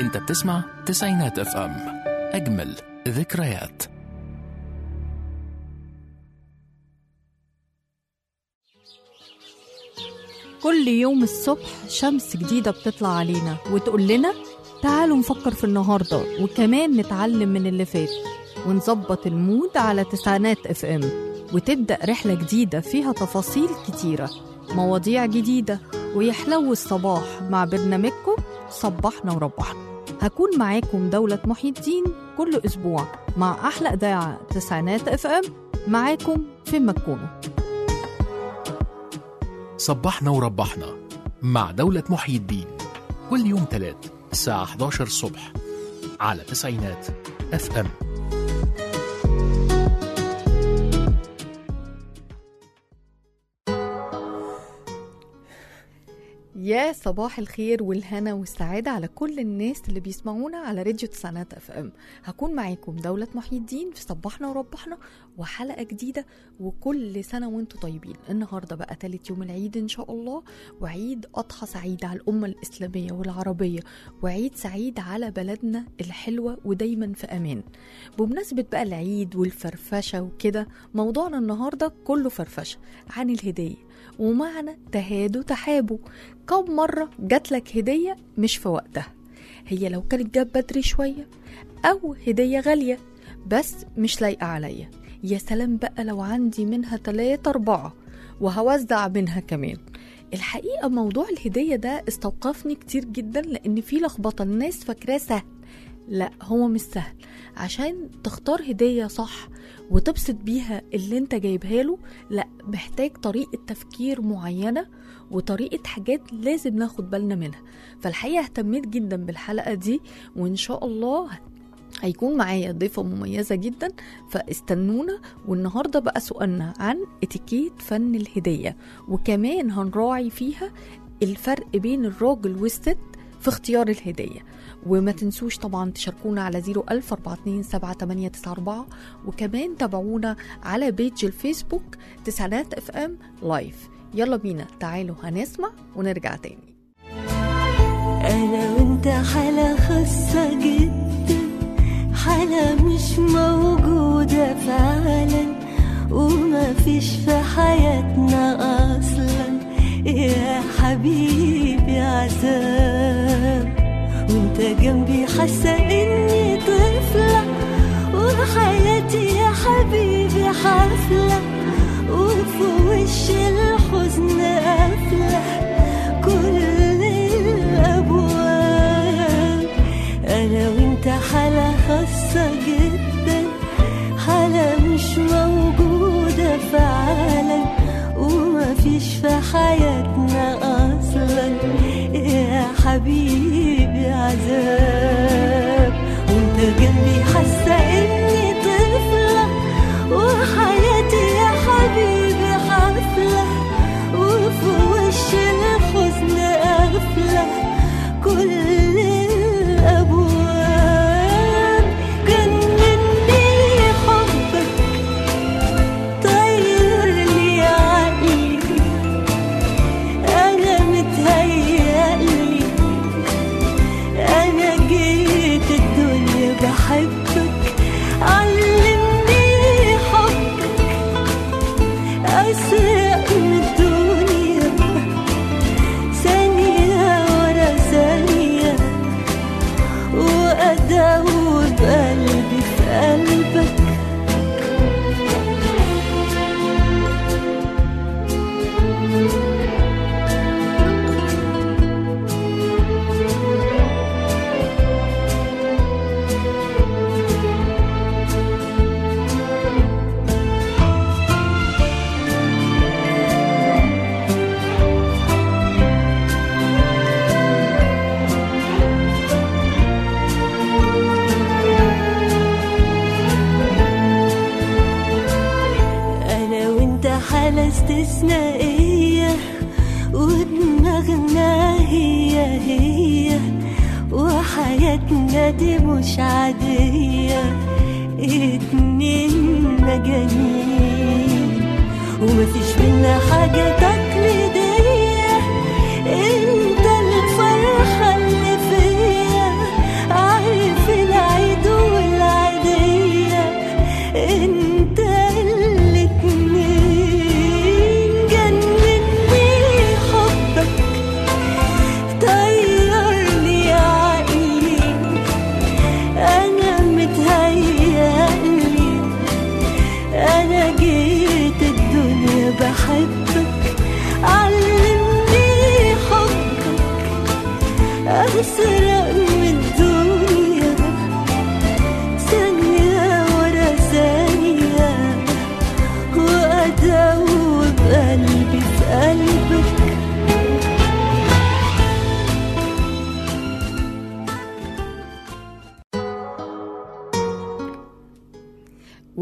انت بتسمع تسعينات اف ام اجمل ذكريات كل يوم الصبح شمس جديدة بتطلع علينا وتقول لنا تعالوا نفكر في النهاردة وكمان نتعلم من اللي فات ونظبط المود على تسعينات اف ام وتبدأ رحلة جديدة فيها تفاصيل كتيرة مواضيع جديدة ويحلو الصباح مع برنامجكم صبحنا وربحنا هكون معاكم دولة محي الدين كل أسبوع مع أحلى إذاعة تسعينات اف ام معاكم فين ما تكونوا صبحنا وربحنا مع دولة محيي الدين كل يوم تلات الساعة 11 الصبح على تسعينات اف ام يا صباح الخير والهنا والسعادة على كل الناس اللي بيسمعونا على راديو تسعينات اف ام هكون معاكم دولة محي الدين في صبحنا وربحنا وحلقة جديدة وكل سنة وانتم طيبين النهاردة بقى تالت يوم العيد ان شاء الله وعيد أضحى سعيد على الأمة الإسلامية والعربية وعيد سعيد على بلدنا الحلوة ودايما في أمان بمناسبة بقى العيد والفرفشة وكده موضوعنا النهاردة كله فرفشة عن الهدية ومعنى تهادوا تحابوا كم مرة جاتلك هدية مش في وقتها هي لو كانت جت بدري شوية أو هدية غالية بس مش لايقة عليا يا سلام بقى لو عندي منها تلاتة أربعة وهوزع منها كمان الحقيقة موضوع الهدية ده استوقفني كتير جدا لأن في لخبطة الناس فاكراه سهل لا هو مش سهل عشان تختار هدية صح وتبسط بيها اللي انت جايبها له لا محتاج طريقة تفكير معينة وطريقة حاجات لازم ناخد بالنا منها فالحقيقة اهتميت جدا بالحلقة دي وإن شاء الله هيكون معايا ضيفة مميزة جدا فاستنونا والنهاردة بقى سؤالنا عن اتيكيت فن الهدية وكمان هنراعي فيها الفرق بين الراجل والست في اختيار الهدية وما تنسوش طبعا تشاركونا على 014278994 وكمان تابعونا على بيج الفيسبوك تسعينات اف ام لايف يلا بينا تعالوا هنسمع ونرجع تاني أنا وأنت حالة خاصة جدا حالة مش موجودة فعلا وما فيش في حياتنا أصلا يا حبيبي عذاب وانت جنبي حاسة إني طفلة وحياتي يا حبيبي حفلة وفي وش الحزن قافلة كل الأبواب أنا وأنت حالة خاصة جدا حالة مش موجودة فعلا وما فيش في حياتنا أصلا يا حبيبي عذاب وانت جنبي حاسة إني طفلة وحياتي يا حبيبي حفلة وفي وش الحزن قافلة كل الأبواب جنني حبك طير لي عقلي أنا متهيألي أنا جيت الدنيا بحبك علمني حبك أسرق من الدنيا ثانية ورا ثانية وأدوب قلبي في قلبك أنا وأنت حالة استثنائية ودماغنا هي هي وحياتنا دي مش عادية اتنين مجانين ومفيش بينا حاجة تقليدية انت الفرحة اللي فيا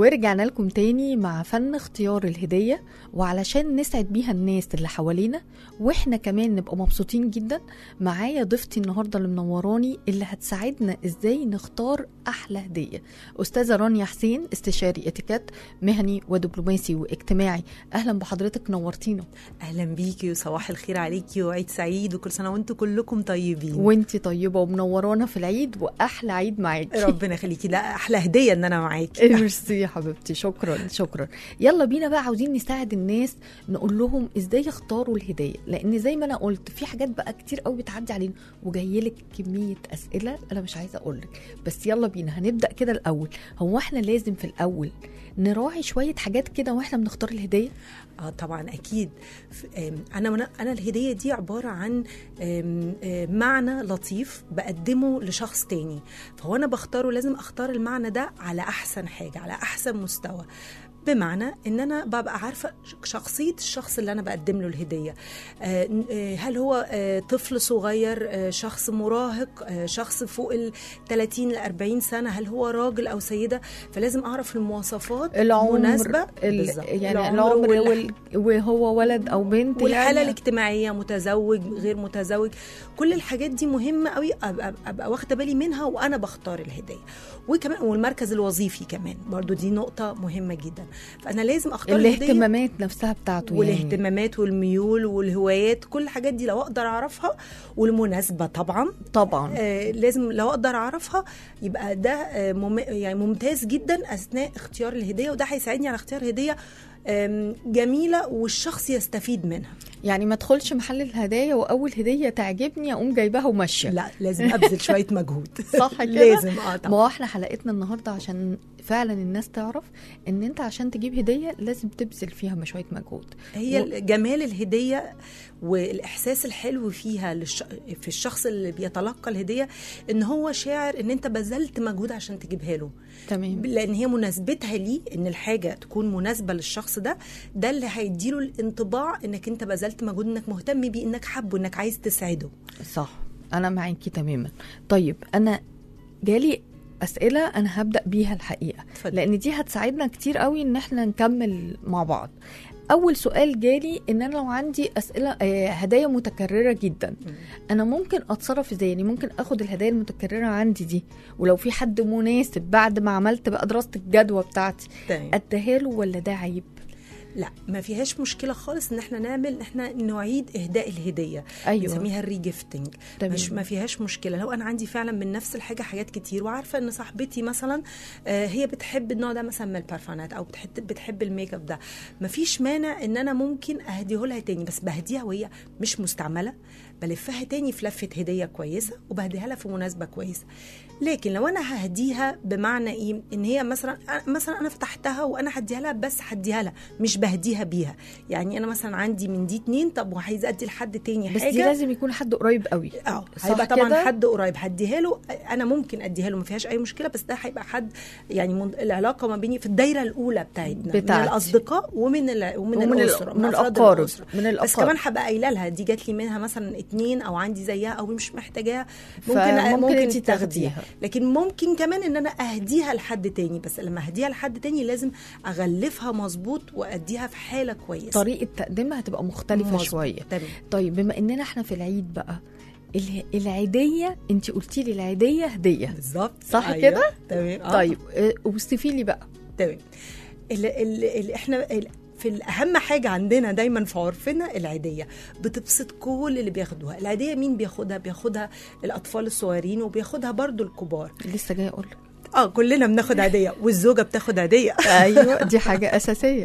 ورجعنا لكم تاني مع فن اختيار الهدية وعلشان نسعد بيها الناس اللي حوالينا واحنا كمان نبقى مبسوطين جدا معايا ضيفتي النهارده اللي منوراني اللي هتساعدنا ازاي نختار احلى هدية استاذة رانيا حسين استشاري اتيكيت مهني ودبلوماسي واجتماعي اهلا بحضرتك نورتينا اهلا بيكي وصباح الخير عليكي وعيد سعيد وكل سنه وانتم كلكم طيبين وانتي طيبة ومنورانا في العيد واحلى عيد معاكي ربنا يخليكي لا احلى هديه ان انا معاكي ميرسي يا حبيبتي شكرا شكرا يلا بينا بقى عاوزين نساعد الناس نقول لهم ازاي يختاروا الهديه لان زي ما انا قلت في حاجات بقى كتير قوي بتعدي علينا وجاي لك كميه اسئله انا مش عايزه اقول لك بس يلا بينا هنبدا كده الاول هو احنا لازم في الاول نراعي شويه حاجات كده واحنا بنختار الهديه اه طبعا اكيد ف- آم، انا من- انا الهديه دي عباره عن آم، آم، معنى لطيف بقدمه لشخص تاني فهو انا بختاره لازم اختار المعنى ده على احسن حاجه على احسن مستوى بمعنى ان انا ببقى عارفه شخصيه الشخص اللي انا بقدم له الهديه آه، آه، هل هو آه، طفل صغير آه، شخص مراهق آه، شخص فوق ال 30 ل 40 سنه هل هو راجل او سيده فلازم اعرف المواصفات العمر مناسبه ال... بالظبط. يعني العمر والح- وال... وهو ولد او بنت والحاله يعني الاجتماعيه متزوج غير متزوج كل الحاجات دي مهمه قوي ابقى, أبقى واخده بالي منها وانا بختار الهديه وكمان والمركز الوظيفي كمان برضو دي نقطه مهمه جدا فانا لازم اختار الهديه الاهتمامات نفسها بتاعته يعني. والاهتمامات والميول والهوايات كل الحاجات دي لو اقدر اعرفها والمناسبه طبعا طبعا آه لازم لو اقدر اعرفها يبقى ده آه مم يعني ممتاز جدا اثناء اختيار الهديه وده هيساعدني على اختيار هديه آم، جميله والشخص يستفيد منها يعني ما ادخلش محل الهدايا واول هديه تعجبني اقوم جايباها وماشيه لا لازم ابذل شويه مجهود صح كده لازم اه ما طبعا هو احنا حلقتنا النهارده عشان فعلا الناس تعرف ان انت عشان تجيب هديه لازم تبذل فيها شويه مجهود هي و- جمال الهديه والاحساس الحلو فيها للش... في الشخص اللي بيتلقى الهديه ان هو شاعر ان انت بذلت مجهود عشان تجيبها له تمام لان هي مناسبتها ليه ان الحاجه تكون مناسبه للشخص ده ده اللي هيديله الانطباع انك انت بذلت مجهود انك مهتم بيه انك حبه انك عايز تسعده صح انا معاكي تماما طيب انا جالي اسئله انا هبدا بيها الحقيقه اتفضل. لان دي هتساعدنا كتير قوي ان احنا نكمل مع بعض اول سؤال جالي ان انا لو عندي اسئله آه، هدايا متكرره جدا انا ممكن اتصرف ازاي يعني ممكن اخد الهدايا المتكرره عندي دي ولو في حد مناسب بعد ما عملت بقى دراسه الجدوى بتاعتي تمام اديها له ولا ده عيب لا ما فيهاش مشكله خالص ان احنا نعمل ان احنا نعيد اهداء الهديه ايوه بنسميها الريجيفتنج تمام. مش ما فيهاش مشكله لو انا عندي فعلا من نفس الحاجه حاجات كتير وعارفه ان صاحبتي مثلا آه، هي بتحب النوع ده مثلا من البارفانات او بتحب بتحب الميك اب ده ما فيش مانع ان انا ممكن اهديه لها تاني بس بهديها وهي مش مستعمله بلفها تاني في لفه هديه كويسه وبهديها لها في مناسبه كويسه لكن لو انا ههديها بمعنى ايه ان هي مثلا مثلا انا فتحتها وانا هديها لها بس هديها لها مش بهديها بيها يعني انا مثلا عندي من دي اتنين طب وعايزه ادي لحد تاني بس حاجه دي لازم يكون حد قريب قوي اه صح هيبقى طبعا كده؟ حد قريب هديها له انا ممكن اديها له ما فيهاش اي مشكله بس ده هيبقى حد يعني من العلاقه ما بيني في الدايره الاولى بتاعتنا من بتاعتي. الاصدقاء ومن ال... ومن, ومن ال- الاسره من أفراد الأقارب. الأسرة. من بس الأقارب. كمان هبقى قايله لها دي جات لي منها مثلا اتنين او عندي زيها او مش محتاجاها فممكن انتي تاخديها تاخديها. لكن ممكن كمان ان انا اهديها لحد تاني بس لما اهديها لحد تاني لازم اغلفها مظبوط واديها في حاله كويسه طريقه تقديمها هتبقى مختلفه مظبوط. شويه تمام طيب بما اننا احنا في العيد بقى ال- العيديه انت قلتي لي العيديه هديه بالظبط صح كده؟ تمام آه. طيب اه، اوصفي لي بقى تمام ال ال ال احنا ال في الاهم حاجه عندنا دايما في عرفنا العيديه بتبسط كل اللي بياخدوها العيديه مين بياخدها بياخدها الاطفال الصغيرين وبياخدها برضو الكبار لسه جايه اقول اه كلنا بناخد عيديه والزوجه بتاخد عيديه ايوه دي حاجه اساسيه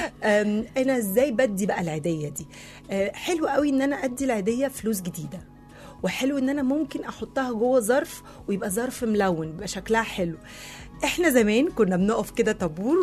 أم، انا ازاي بدي بقى العيديه دي أه، حلو قوي ان انا ادي العيديه فلوس جديده وحلو ان انا ممكن احطها جوه ظرف ويبقى ظرف ملون يبقى شكلها حلو احنا زمان كنا بنقف كده طابور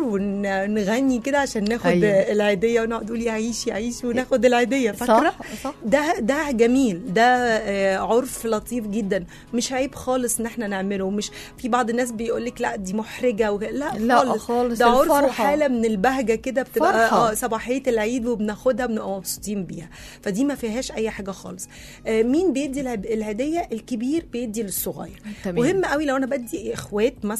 ونغني كده عشان ناخد أيوة. أيوة. العيديه ونقعد نقول يعيش يعيش وناخد العيديه فاكره صح صح ده ده جميل ده آه، عرف لطيف جدا مش عيب خالص ان احنا نعمله مش في بعض الناس بيقول لك لا دي محرجه وج... لا, لا خالص خالص ده عرف الفرحة. وحاله من البهجه كده بتبقى فرحة. اه صباحيه العيد وبناخدها بنبقى مبسوطين بيها فدي ما فيهاش اي حاجه خالص آه مين بيدي الهب- الهديه الكبير بيدي للصغير تمام. مهم قوي لو انا بدي اخوات مثلا ان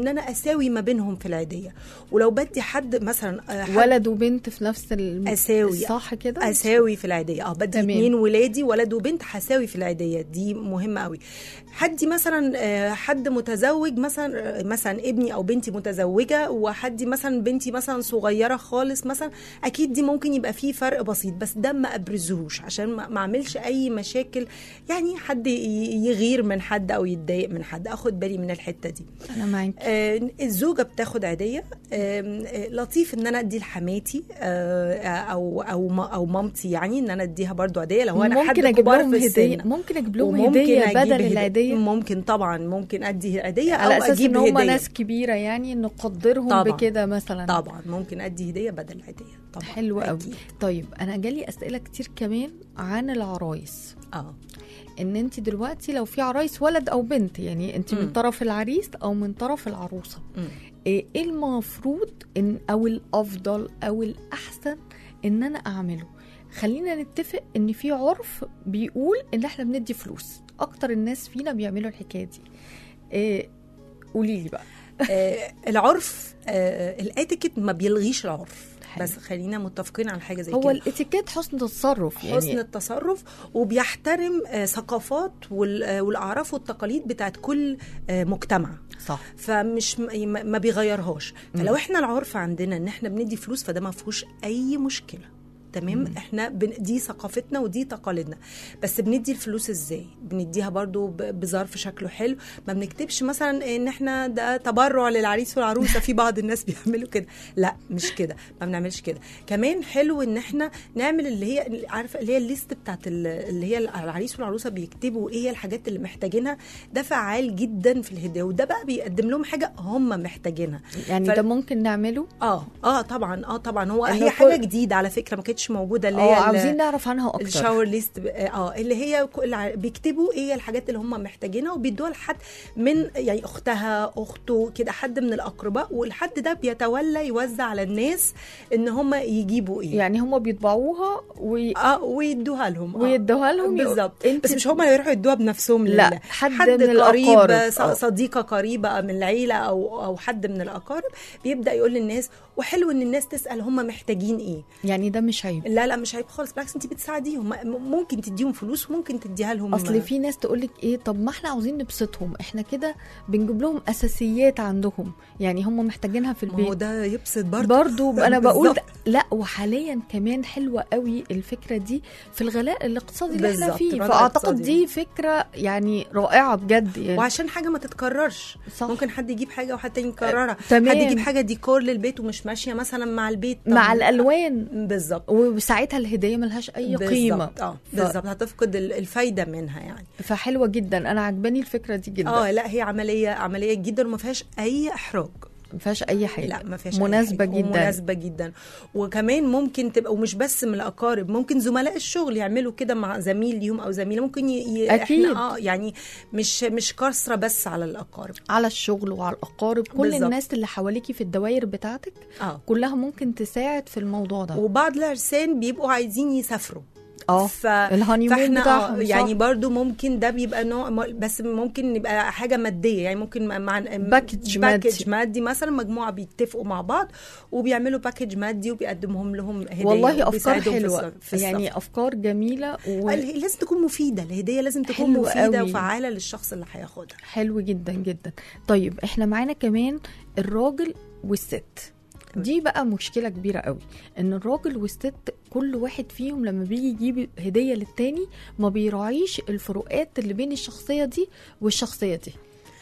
انا اساوي ما بينهم في العيديه ولو بدي حد مثلا آه، حد ولد وبنت في نفس الم... أساوي. صح كده اساوي في العيديه اه بدي تمام. اتنين ولادي ولد وبنت هساوي في العيديه دي مهمه قوي حدي مثلا آه، حد متزوج مثلا آه، مثلا ابني او بنتي متزوجه وحدي مثلا بنتي مثلا صغيره خالص مثلا اكيد دي ممكن يبقى فيه فرق بسيط بس ده ما ابرزهوش عشان ما ما اعملش اي مشاكل يعني حد ي- يغير من حد او يتضايق من حد اخد بالي من الحته دي انا معاك آه، الزوجه بتاخد عيديه آم، آه، لطيف ان انا ادي لحماتي آه، او او ما- او مامتي يعني ان انا اديها برضو عيديه لو انا حد ممكن اجيب كبار لهم في هديه السن ممكن اجيب لهم وممكن هديه أجيب بدل هدية. العيديه ممكن طبعا ممكن ادي هديه على او اساس اجيب ان هم هديه ناس كبيره يعني نقدرهم طبعاً. بكده مثلا طبعا ممكن ادي هديه بدل العيديه طبعا حلو قوي أكيد. طيب انا جالي اسئله كتير كمان عن العرايس اه ان انت دلوقتي لو في عرايس ولد او بنت يعني انت من مم. طرف العريس او من طرف العروسه مم. ايه إيه المفروض ان او الافضل او الاحسن ان انا اعمله خلينا نتفق ان في عرف بيقول ان احنا بندي فلوس اكتر الناس فينا بيعملوا الحكايه دي إيه قولي لي بقى آه، العرف آه، الاتيكيت ما بيلغيش العرف حلو. بس خلينا متفقين على حاجه زي هو كده الاتيكيت حسن التصرف يعني حسن التصرف وبيحترم آه، ثقافات وال- آه، والاعراف والتقاليد بتاعت كل آه، مجتمع صح فمش م- ما ما بيغيرهاش فلو احنا العرف عندنا ان احنا بندي فلوس فده ما فيهوش اي مشكله تمام احنا بن... دي ثقافتنا ودي تقاليدنا بس بندي الفلوس ازاي بنديها برضو ب... بظرف شكله حلو ما بنكتبش مثلا ان احنا ده تبرع للعريس والعروسه في بعض الناس بيعملوا كده لا مش كده ما بنعملش كده كمان حلو ان احنا نعمل اللي هي عارفه اللي هي الليست بتاعت ال- اللي هي العريس والعروسه بيكتبوا ايه هي الحاجات اللي محتاجينها ده فعال جدا في الهديه وده بقى بيقدم لهم حاجه هم محتاجينها يعني ف- ده ممكن نعمله اه اه طبعا اه طبعا هو إنه هي كل- حاجه جديده على فكره ما كانتش موجوده اللي هي اه ال- عاوزين نعرف عنها اكتر الشاور ليست ب- اه اللي هي كل ع- بيكتبوا ايه الحاجات اللي هم محتاجينها وبيدوها لحد من يعني اختها اخته كده حد من الاقرباء والحد ده بيتولى يوزع على الناس ان هم يجيبوا ايه يعني هم بيطبعوها وي... اه ويدوها لهم آه. ويدوها لهم يقول- بالظبط انت- بس مش هم اللي يروحوا يدوها بنفسهم لا، لله. حد حد من قريب الأقارب. ص- آه. صديقه قريبه من العيله او او حد من الاقارب بيبدا يقول للناس وحلو ان الناس تسال هم محتاجين ايه يعني ده مش عيب لا لا مش عيب خالص بالعكس انت بتساعديهم م- ممكن تديهم فلوس وممكن تديها لهم اصل في ناس تقولك ايه طب ما احنا عاوزين نبسطهم احنا كده بنجيب لهم اساسيات عندهم يعني هم محتاجينها في ما هو البيت ده يبسط برضه برضو انا بقول بالظبط. ده لا وحاليا كمان حلوه قوي الفكره دي في الغلاء الاقتصادي اللي احنا بالظبط، فيه الغلاء فاعتقد الاقتصادي. دي فكره يعني رائعه بجد يعني وعشان حاجه ما تتكررش صح. ممكن حد يجيب حاجه وحد تاني يكررها تمام. حد يجيب حاجه ديكور للبيت ومش ماشيه مثلا مع البيت طب مع الالوان بالظبط وساعتها الهديه ملهاش اي قيمه بالظبط اه ف- بالظبط هتفقد ال- الفايده منها يعني فحلوه جدا انا عجباني الفكره دي جدا اه لا هي عمليه عمليه جدا وما فيهاش اي احراج ما فيهاش اي حاجه لا ما فيهاش أي مناسبه حاجة. جدا ومناسبه جدا وكمان ممكن تبقى ومش بس من الاقارب ممكن زملاء الشغل يعملوا كده مع زميل ليهم او زميله ممكن ي... ي... أكيد. احنا اه يعني مش مش كسره بس على الاقارب على الشغل وعلى الاقارب كل بالظبط. الناس اللي حواليكي في الدوائر بتاعتك اه كلها ممكن تساعد في الموضوع ده وبعض العرسان بيبقوا عايزين يسافروا اه ف... الهانيمون فاحنا بتاعهم آه يعني صح. برضو ممكن ده بيبقى نوع بس ممكن يبقى حاجه ماديه يعني ممكن مع باكج مادي. باكج مادي مثلا مجموعه بيتفقوا مع بعض وبيعملوا باكج مادي وبيقدمهم لهم هديه والله افكار وبيساعدهم في حلوه السفر- في السفر. يعني افكار جميله و... ال- لازم تكون مفيده الهديه لازم تكون حلو مفيده قوي. وفعاله للشخص اللي هياخدها حلو جدا جدا طيب احنا معانا كمان الراجل والست دي بقى مشكلة كبيرة قوي ان الراجل والست كل واحد فيهم لما بيجي يجيب هدية للتاني ما بيراعيش الفروقات اللي بين الشخصية دي والشخصية دي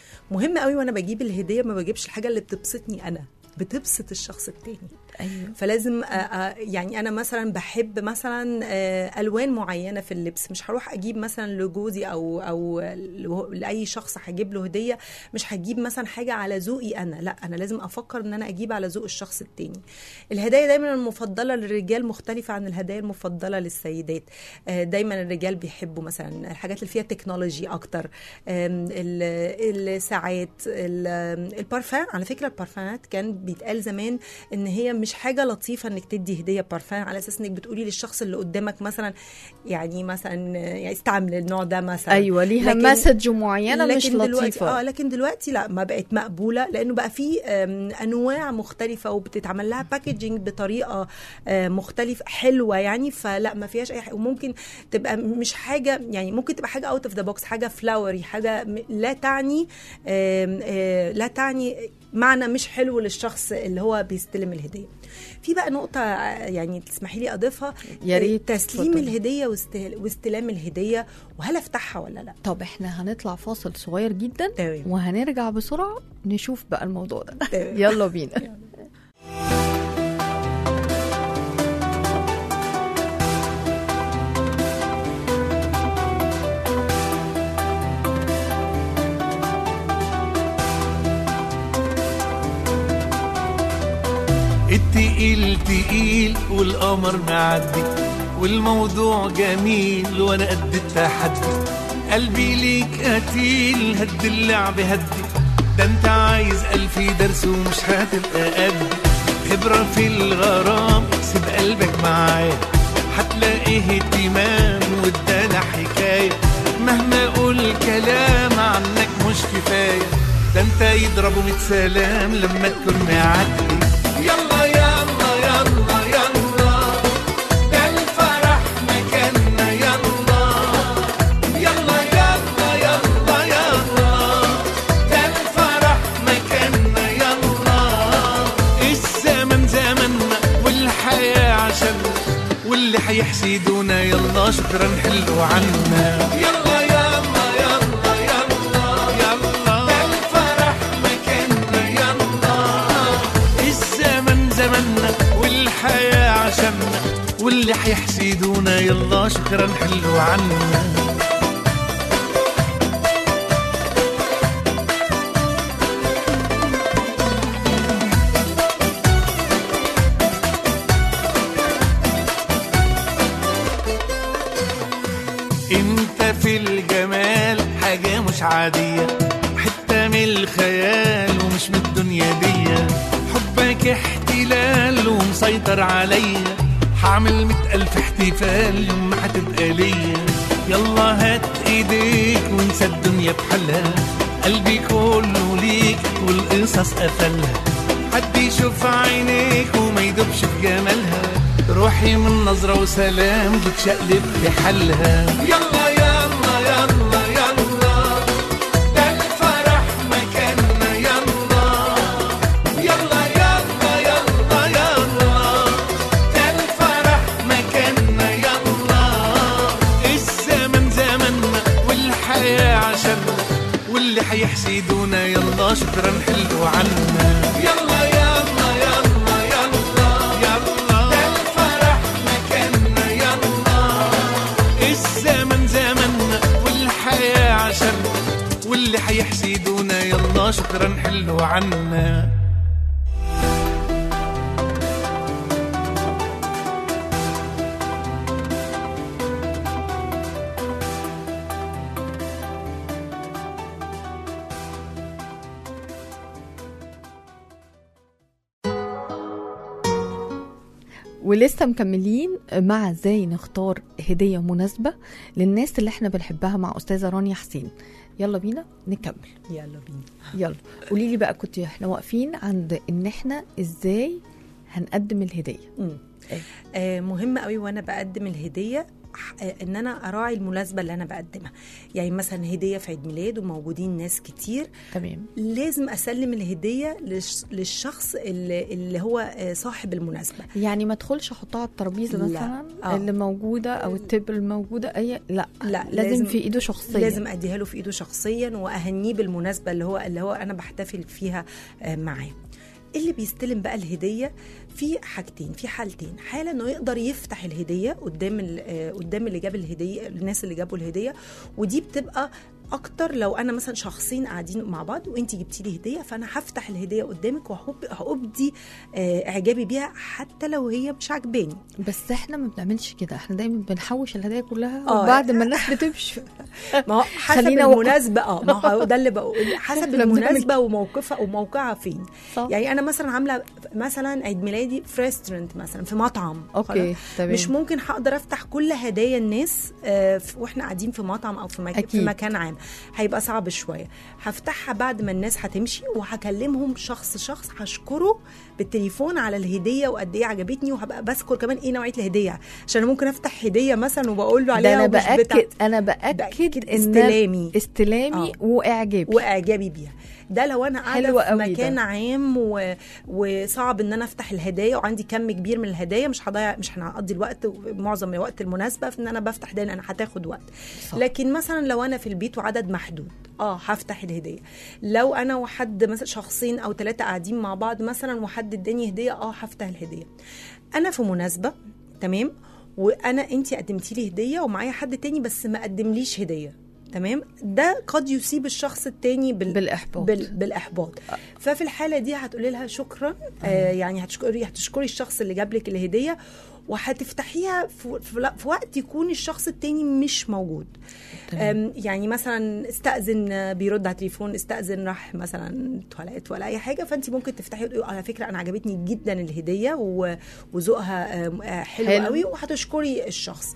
مهم قوي وانا بجيب الهديه ما بجيبش الحاجه اللي بتبسطني انا بتبسط الشخص التاني ايوه فلازم أ- أ- يعني انا مثلا بحب مثلا آه، الوان معينه في اللبس مش هروح اجيب مثلا لجوزي او او ل- لاي شخص هجيب له هديه مش هجيب مثلا حاجه على ذوقي انا لا انا لازم افكر ان انا اجيب على ذوق الشخص التاني الهدايا دايما المفضله للرجال مختلفه عن الهدايا المفضله للسيدات آه، دايما الرجال بيحبوا مثلا الحاجات اللي فيها تكنولوجي اكتر آم، ال- الساعات ال- البارفان على فكره البارفانات كان بيتقال زمان ان هي مش مش حاجه لطيفه انك تدي هديه بارفان على اساس انك بتقولي للشخص اللي قدامك مثلا يعني مثلا يعني استعمل النوع ده مثلا ايوه ليها لكن- مسج معينه مش لكن دلوقتي لطيفه اه لكن دلوقتي لا ما بقت مقبوله لانه بقى في آم، انواع مختلفه وبتتعمل لها باكجينج بطريقه آه، مختلفه حلوه يعني فلا ما فيهاش اي حاجه وممكن تبقى مش حاجه يعني ممكن تبقى حاجه اوت اوف ذا بوكس حاجه فلاوري حاجه م- لا تعني آم، آه، لا تعني معنى مش حلو للشخص اللي هو بيستلم الهديه في بقى نقطه آه، يعني تسمحي لي اضيفها يا ريت، تسليم اتفضلي. الهديه واستهل- واستلام الهديه وهل افتحها ولا لا طب احنا هنطلع فاصل صغير جدا تمام. وهنرجع بسرعه نشوف بقى الموضوع ده تمام. يلا بينا التقيل تقيل والقمر معدي والموضوع جميل وانا قد التحدي قلبي ليك قتيل هد اللعب هدي ده انت عايز الف درس ومش هتبقى قد خبرة في الغرام سيب قلبك معايا هتلاقي اهتمام وادانا حكاية مهما اقول كلام عنك مش كفاية ده انت يضربوا ميت سلام لما تكون معدي يلا يلا يلا يلا ده الفرح مكاننا يلا يلا يلا يلا يلا ده الفرح مكاننا يلا الزمن زمننا والحياة عشاننا واللي هيحسدونا يلا شكرا حلوا عنا يلا يلا يلا يلا يلا ده الفرح مكاننا يلا الزمن زمننا والحياة عشاننا واللي هيحسدونا يلا شكرا حلوا عنا انت في الجمال حاجة مش عادية حتة من الخيال ومش من الدنيا دي حبك احتلال ومسيطر عليا هعمل مئة ألف احتفال يوم ما هتبقى ليا يلا هات ايديك وانسى الدنيا بحالها قلبي كله ليك والقصص قفلها حد يشوف عينيك وما يدوبش في جمالها روحي من نظرة وسلام بتشقلب في حالها يلا يلا يلا يلا ده الفرح مكاننا يلا يلا يلا يلا يلا ده الفرح مكاننا يلا الزمن زمننا والحياة عشاننا واللي هيحسدونا يلا شكرا حلوا عنا يلا يلا يلا يلا يلا ده الفرح مكاننا يلا الزمن زمننا والحياة عشاننا واللي هيحسدونا يلا شكرا حلوا عنا ولسه مكملين مع ازاي نختار هدية مناسبة للناس اللي احنا بنحبها مع أستاذة رانيا حسين يلا بينا نكمل يلا بينا يلا قولي لي بقى كنت احنا واقفين عند ان احنا ازاي هنقدم الهدية مم. أيوة. آه مهم قوي وانا بقدم الهديه ح- آه، ان انا اراعي المناسبه اللي انا بقدمها يعني مثلا هديه في عيد ميلاد وموجودين ناس كتير تمام لازم اسلم الهديه للش- للشخص اللي, اللي هو آه، صاحب المناسبه يعني ما ادخلش احطها على الترابيزه لا. مثلا آه. اللي موجوده او التبل الموجوده اي لا لا لازم, لازم في ايده شخصيا لازم اديها له في ايده شخصيا واهنيه بالمناسبه اللي هو اللي هو انا بحتفل فيها آه، معاه اللي بيستلم بقى الهديه في حاجتين في حالتين حاله انه يقدر يفتح الهديه قدام ال- آه، قدام اللي جاب الهديه الناس اللي جابوا الهديه ودي بتبقى اكتر لو انا مثلا شخصين قاعدين مع بعض وانت جبتي لي هديه فانا هفتح الهديه قدامك وهبدي آه، اعجابي بيها حتى لو هي مش عجباني بس احنا ما بنعملش كده احنا دايما بنحوش الهدايا كلها آه. وبعد ما الناس بتمشي ما هو حسب خلينا وق- المناسبه اه ما هو ده اللي بقول حسب لما بنعمل المناسبه وموقفها وموقعها فين صح. يعني انا مثلا عامله مثلا عيد ميلادي في ريستورنت مثلا في مطعم أوكي، خلاص؟ تمام. مش ممكن هقدر افتح كل هدايا الناس آه، ف- واحنا قاعدين في مطعم او في مكان في أكيد. مكان عام هيبقى صعب شويه هفتحها بعد ما الناس هتمشي وهكلمهم شخص شخص هشكره بالتليفون على الهديه وقد ايه عجبتني وهبقى بذكر كمان ايه نوعيه الهديه عشان أنا ممكن افتح هديه مثلا وبقول له ده عليها انا ومش باكد بتاعتي. انا باكد بأكد ان استلامي. استلامي آه. واعجابي واعجابي بيها ده لو انا قاعده حلو في قوي ده. مكان عام و... وصعب ان انا افتح الهدايا وعندي كم كبير من الهدايا مش هضيع مش هنقضي الوقت معظم الوقت المناسبه في ان انا بفتح هدايا لان هتاخد وقت صح. لكن مثلا لو انا في البيت وعدد محدود اه هفتح الهديه لو انا وحد مثلا شخصين او ثلاثه قاعدين مع بعض مثلا وحد اداني هديه اه هفتح الهديه انا في مناسبه تمام وانا انت قدمتي لي هديه ومعايا حد تاني بس ما قدمليش هديه تمام ده قد يصيب الشخص التاني بال... بالإحباط. بال... بالاحباط ففي الحاله دي هتقولي لها شكرا آه يعني هتشكري هتشكري الشخص اللي جاب لك الهديه وهتفتحيها في, في, لا- في وقت يكون الشخص التاني مش موجود أم، يعني مثلا استأذن آه، بيرد على التليفون استأذن راح مثلا تواليت ولا أي حاجة فأنت ممكن تفتحي وتقولي على فكرة أنا عجبتني جدا الهدية و- وذوقها آم، آه، حلو, حلو. حلو قوي وهتشكري الشخص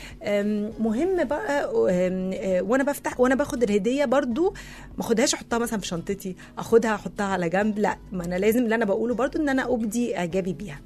أم، مهم بقى أم، آه، وانا بفتح وانا باخد الهديه برضو ما اخدهاش احطها مثلا في شنطتي اخدها احطها على جنب لا ما انا لازم اللي انا بقوله برضو ان انا ابدي اعجابي بيها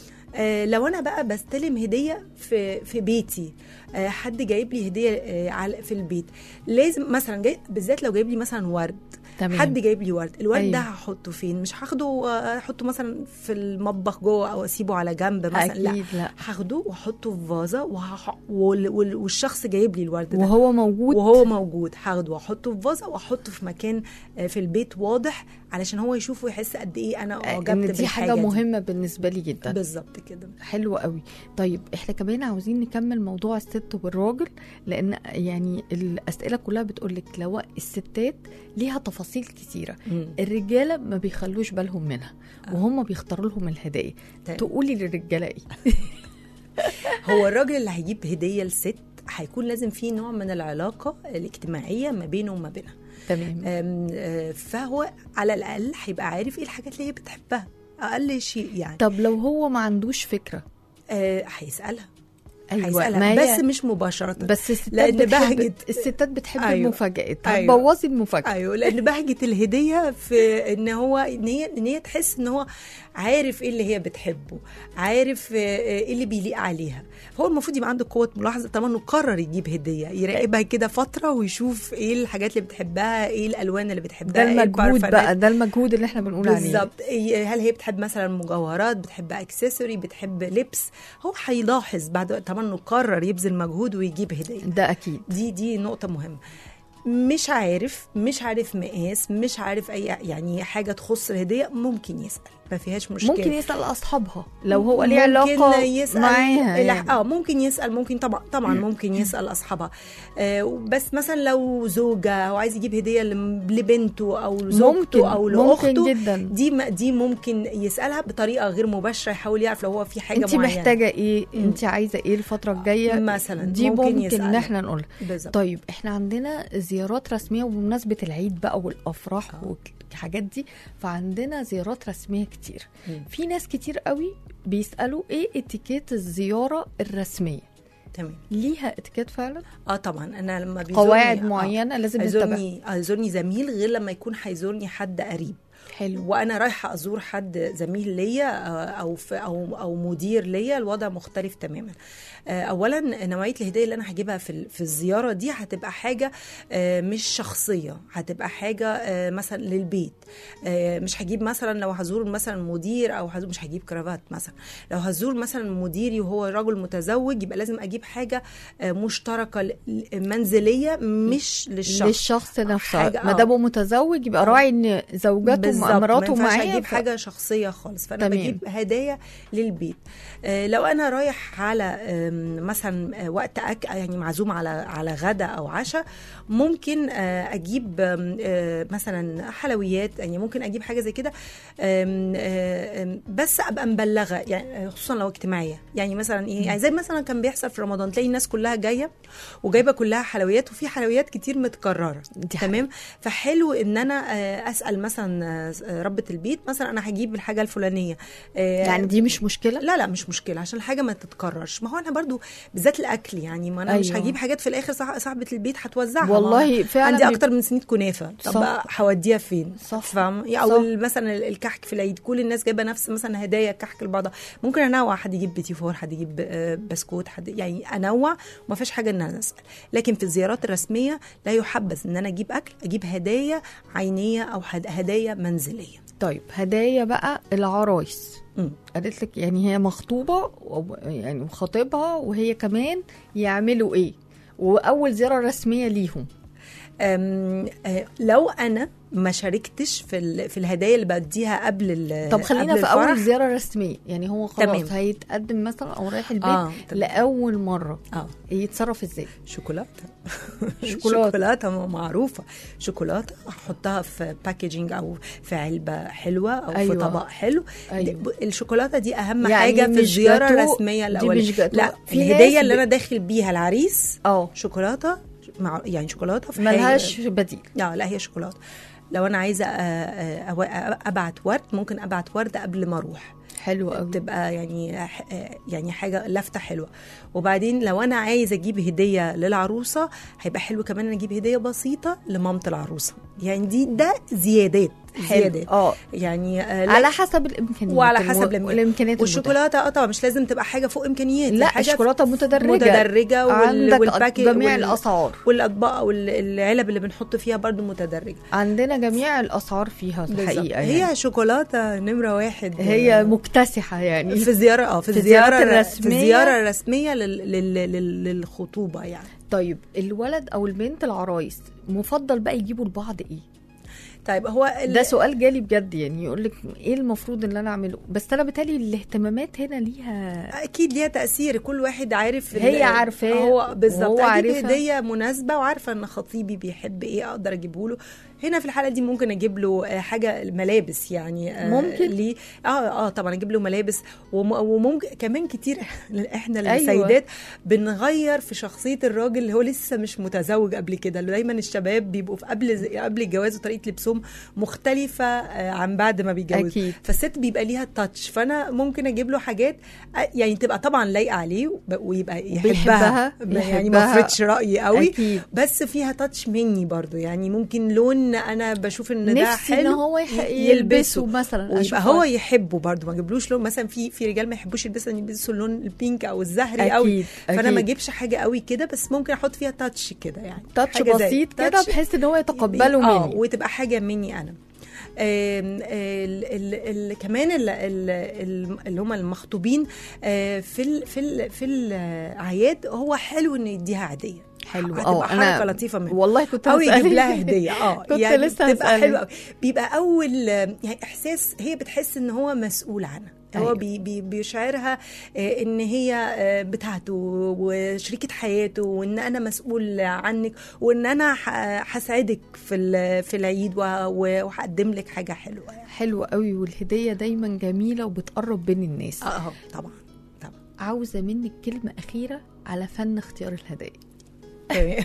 آه، لو انا بقى بستلم هديه في في بيتي آه، حد جايب لي هديه آه، على- في البيت لازم مثلا جاي بالذات لو جايب لي مثلا ورد تمام. حد جايب لي ورد الورد أيوة. ده هحطه فين مش هاخده آه، احطه مثلا في المطبخ جوه او اسيبه على جنب مثلا أكيد لا. هاخده واحطه في فازه وهح... وال... وال... والشخص جايب لي الورد ده وهو موجود وهو موجود هاخده واحطه في فازه واحطه في مكان آه، في البيت واضح علشان هو يشوف ويحس قد ايه انا اعجبت ان دي بالحاجه حاجه دي. مهمه بالنسبه لي جدا بالظبط كده حلو قوي طيب احنا كمان عاوزين نكمل موضوع الست والراجل لان يعني الاسئله كلها بتقول لك لو الستات ليها تفاصيل كتيره مم. الرجاله ما بيخلوش بالهم منها وهم بيختاروا لهم الهدايا تمام. تقولي للرجاله ايه هو الراجل اللي هيجيب هديه لست هيكون لازم في نوع من العلاقه الاجتماعيه ما بينه وما بينها تمام أم، آه، فهو على الاقل هيبقى عارف ايه الحاجات اللي هي بتحبها اقل شيء يعني طب لو هو ما عندوش فكره آه، هيسالها ايوه هيسالها ما هي بس مش مباشره بس الستات لأن بتحب بهجة- الستات بتحب أيوة. المفاجآت أيوة. هتبوظي المفاجاه ايوه لان بهجه الهديه في ان هو ان هي ان هي تحس ان هو عارف ايه اللي هي بتحبه عارف آه، ايه اللي بيليق عليها هو المفروض يبقى عنده قوه ملاحظه طبعا انه قرر يجيب هديه يراقبها كده فتره ويشوف ايه الحاجات اللي بتحبها ايه الالوان اللي بتحبها ده إيه المجهود البارفانات. بقى ده المجهود اللي احنا بنقول عليه بالظبط إيه- هل هي بتحب مثلا مجوهرات بتحب اكسسوري بتحب لبس هو هيلاحظ بعد طبعا انه قرر يبذل مجهود ويجيب هديه ده اكيد دي دي نقطة مهمة مش عارف مش عارف مقاس مش عارف اي يعني حاجة تخص الهدية ممكن يسأل ما فيهاش مشكلة ممكن يسال اصحابها لو هو ليه ممكن علاقه يسأل معاها لا، يعني. اه ممكن يسأل ممكن طبعا طبعا ممكن يسأل اصحابها آه بس مثلا لو زوجة او عايز يجيب هدية لم- لبنته او ممكن لزوجته او لاخته ممكن جدا دي م- دي ممكن يسألها بطريقة غير مباشرة يحاول يعرف لو هو في حاجة انت معينة محتاجه ايه انت عايزه ايه الفتره الجايه مثلا دي ممكن ممكن, ان يسألها. احنا نقول بالظبط طيب احنا عندنا زيارات رسميه وبمناسبه العيد بقى والافراح والحاجات دي فعندنا زيارات رسميه كتير مم. في ناس كتير قوي بيسالوا ايه اتيكيت الزياره الرسميه تمام ليها اتيكيت فعلا اه طبعا انا لما بيزورني قواعد آه، معينه لازم نتبعها هيزورني هيزورني زميل غير لما يكون هيزورني حد قريب حلو وانا رايحه ازور حد زميل ليا آه، او في او او مدير ليا الوضع مختلف تماما آه، اولا نوعيه الهديه اللي انا هجيبها في ال- في الزياره دي هتبقى حاجه آه، مش شخصيه هتبقى حاجه آه، مثلا للبيت آه، مش هجيب مثلا لو هزور مثلا مدير او هزور مش هجيب كرافات مثلا لو هزور مثلا مديري وهو رجل متزوج يبقى لازم اجيب حاجه آه، مشتركه ل- منزليه مش للشخص للشخص نفسه حاجة- ما آه. دام هو متزوج يبقى راعي ان زوجته بالظبط، ما مراته ينفعش معايا اجيب ف- حاجه شخصيه خالص فانا تمام. بجيب هدايا للبيت آه لو انا رايح على آم، مثلا آه، وقت أك يعني معزوم على على غدا او عشاء ممكن آه اجيب آم، آه مثلا حلويات يعني ممكن اجيب حاجه زي كده آم، آه، آم، بس ابقى مبلغه يعني آه، خصوصا لو اجتماعيه يعني مثلا ايه يعني زي مثلا كان بيحصل في رمضان تلاقي الناس كلها جايه وجايبه كلها حلويات وفي حلويات كتير متكرره دي تمام فحلو ان انا آه، اسال مثلا آه، ربة البيت مثلا انا هجيب الحاجه الفلانيه آه، يعني دي مش مشكله لا لا مش مشكله عشان الحاجه ما تتكررش ما هو انا برضو بالذات الاكل يعني ما انا أيوة. مش أيوة. هجيب حاجات في الاخر صاح- صاحبه البيت هتوزعها ما والله أنا فعلا عندي بيبقى- اكتر من سنين كنافه طب صح. بقى هوديها فين صح. فاهم صح. او ال- مثلا ال- الكحك في العيد كل الناس جايبه نفس مثلا هدايا كحك لبعضها ممكن انوع حد يجيب بيتي فور حد يجيب آه، بسكوت حد يعني انوع وما فيش حاجه ان انا اسال لكن في الزيارات الرسميه لا يحبذ ان انا اجيب اكل اجيب هدايا عينيه او هد- هدايا منزليه طيب هدايا بقى العرايس مم. قالت لك يعني هي مخطوبه و- يعني وخطيبها وهي كمان يعملوا ايه واول زياره رسميه ليهم أم، آه، لو انا ما شاركتش في ال- في الهدايا اللي بديها قبل ال- طب خلينا قبل في اول الفرح. زياره رسميه يعني هو خلاص تمام. هيتقدم مثلا او رايح البيت آه، تمام. لاول مره اه يتصرف ازاي شوكولاته شوكولاتة. شوكولاته معروفه شوكولاته احطها في باكجينج او في علبه حلوه او أيوة. في طبق حلو أيوة. أيوة. الشوكولاته دي اهم يعني حاجه في مش الزياره جاتو- الرسميه دي الاوليه مش جاتو. لا في الهديه ناس اللي ب- انا داخل بيها العريس اه شوكولاته مع يعني شوكولاته في ملهاش حاجة- بديل لا لا هي شوكولاته لو انا عايزه آه، آه، أو- ابعت ورد ممكن ابعت ورد قبل ما اروح حلو قوي تبقى يعني ح- يعني حاجه لفته حلوه وبعدين لو انا عايزه اجيب هديه للعروسه هيبقى حلو كمان ان اجيب هديه بسيطه لمامه العروسه يعني دي ده زيادات زيادات اه يعني آه، لا- على حسب الامكانيات وعلى الم- حسب الإمكانيات. الامكانيات والشوكولاته اه طبعا مش لازم تبقى حاجه فوق امكانيات لا حاجه الشوكولاته متدرجه متدرجه وال- عندك والباكي جميع وال- الاسعار والاطباق والعلب اللي بنحط فيها برضو متدرجه عندنا جميع الاسعار فيها بالظبط. الحقيقه هي يعني. شوكولاته نمره واحد هي مكتسحه يعني في الزياره اه في في الزياره الزيارات في الرسمية. الزياره الرسميه لل... لل... لل... للخطوبه يعني طيب الولد او البنت العرايس مفضل بقى يجيبوا لبعض ايه طيب هو ال... ده سؤال جالي بجد يعني يقول لك ايه المفروض ان انا اعمله بس انا بتالي الاهتمامات هنا ليها اكيد ليها تاثير كل واحد عارف ال- هي عارفاه هو بالظبط وهو اجيب عارفها. هديه مناسبه وعارفه ان خطيبي بيحب ايه اقدر اجيبه له هنا في الحاله دي ممكن اجيب له آه، حاجه ملابس يعني آه، ممكن؟ ليه اه اه طبعا اجيب له ملابس وم- وممكن كمان كتير احنا أيوة. السيدات بنغير في شخصيه الراجل اللي هو لسه مش متزوج قبل كده دايما الشباب بيبقوا في قبل قبل الجواز وطريقه لبسهم مختلفه آه، عن بعد ما بيتجوزوا أكيد. فالست بيبقى ليها تاتش فانا ممكن اجيب له حاجات آه، يعني تبقى طبعا لايقه عليه وب- ويبقى يحبها, وبيحبها، يعني ما يحبها. افرضش رايي قوي أكيد. بس فيها تاتش مني برضو يعني ممكن لون انا بشوف ان ده نفسي حلو ان هو يح... ي- يلبسه مثلا ويبقى أشوف هو يحبه برضو ما اجيبلوش لون مثلا في في رجال ما يحبوش يلبسوا يلبسوا اللون البينك او الزهري أكيد، قوي فانا أكيد. ما اجيبش حاجه قوي كده بس ممكن احط فيها تاتش كده يعني تاتش حاجة زي- بسيط كده تاتش بحيث ان هو يتقبله اه مني وتبقى حاجه مني انا آم، ال ال ال كمان ال ال ال اللي هم المخطوبين آه، في ال في ال في الاعياد هو حلو انه يديها عاديه حلو هتبقى حركه لطيفه منه والله كنت او يجيب هسألك. لها هديه اه كنت يعني لسه بتبقى هسألك. حلوه قوي بيبقى اول آه، يعني احساس هي بتحس ان هو مسؤول عنها هو أيوة. بي بي بيشعرها آه، ان هي آه، بتاعته وشريكه حياته وان انا مسؤول عنك وان انا ح- هساعدك في ال- في العيد و- و- وهقدم لك حاجه حلوه يعني حلو قوي والهديه دايما جميله وبتقرب بين الناس اه آه، طبعا طبعا عاوزه منك كلمه اخيره على فن اختيار الهدايا تمام.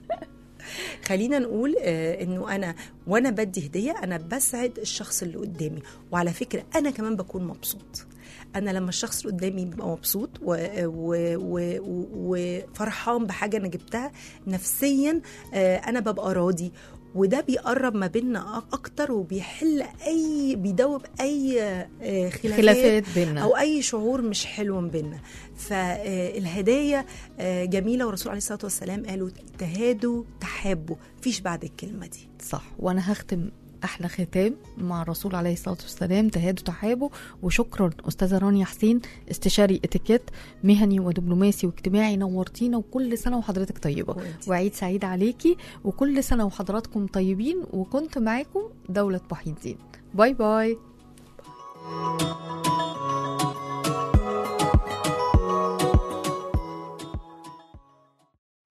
خلينا نقول آه، انه انا وانا بدي هديه انا بسعد الشخص اللي قدامي وعلى فكره انا كمان بكون مبسوط انا لما الشخص اللي قدامي بيبقى مبسوط و- و- و- و- وفرحان بحاجه انا جبتها نفسيا آه، انا ببقى راضي وده بيقرب ما بيننا أ- اكتر وبيحل اي بيدوب اي آه، خلافات, خلافات بينا او اي شعور مش حلو ما بيننا فالهدايا آه، جميله والرسول عليه الصلاه والسلام قالوا تهادوا تحابوا مفيش بعد الكلمه دي صح وانا هختم احلى ختام مع الرسول عليه الصلاه والسلام تهادوا تحابوا وشكرا استاذه رانيا حسين استشاري اتيكيت مهني ودبلوماسي واجتماعي نورتينا وكل سنه وحضرتك طيبه وإنتي. وعيد سعيد عليكي وكل سنه وحضراتكم طيبين وكنت معاكم دوله محي الدين باي باي